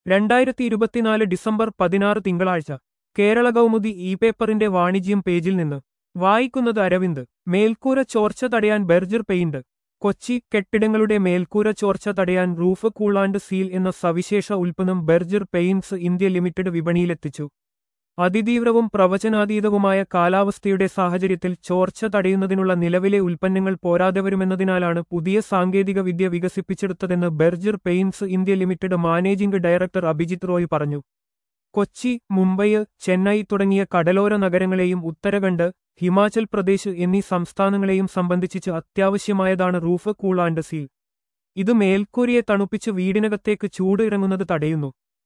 രണ്ടായിരത്തി ഇരുപത്തിനാല് ഡിസംബർ പതിനാറ് തിങ്കളാഴ്ച കേരള കൗമുദി ഇ പേപ്പറിന്റെ വാണിജ്യം പേജിൽ നിന്ന് വായിക്കുന്നത് അരവിന്ദ് മേൽക്കൂര ചോർച്ച തടയാൻ ബെർജർ പെയിന്റ് കൊച്ചി കെട്ടിടങ്ങളുടെ മേൽക്കൂര ചോർച്ച തടയാൻ റൂഫ് കൂളാണ്ട് സീൽ എന്ന സവിശേഷ ഉൽപ്പന്നം ബെർജർ പെയിന്റ്സ് ഇന്ത്യ ലിമിറ്റഡ് വിപണിയിലെത്തിച്ചു അതിതീവ്രവും പ്രവചനാതീതവുമായ കാലാവസ്ഥയുടെ സാഹചര്യത്തിൽ ചോർച്ച തടയുന്നതിനുള്ള നിലവിലെ ഉൽപ്പന്നങ്ങൾ പോരാതെ വരുമെന്നതിനാലാണ് പുതിയ സാങ്കേതിക വിദ്യ വികസിപ്പിച്ചെടുത്തതെന്ന് Berger paints India limited managing director Abhijit Roy പറഞ്ഞു കൊച്ചി മുംബൈ ചെന്നൈ തുടങ്ങിയ കടലോര നഗരങ്ങളെയും ഉത്തരാഖണ്ഡ് ഹിമാചൽ പ്രദേശ് എന്നീ സംസ്ഥാനങ്ങളെയും സംബന്ധിച്ച് അത്യാവശ്യമായതാണ് റൂഫ് കൂളാണ്ട് സീൽ ഇത് മേൽക്കൂരയെ തണുപ്പിച്ച് വീടിനകത്തേക്ക് ചൂട് ഇറങ്ങുന്നത് തടയുന്നു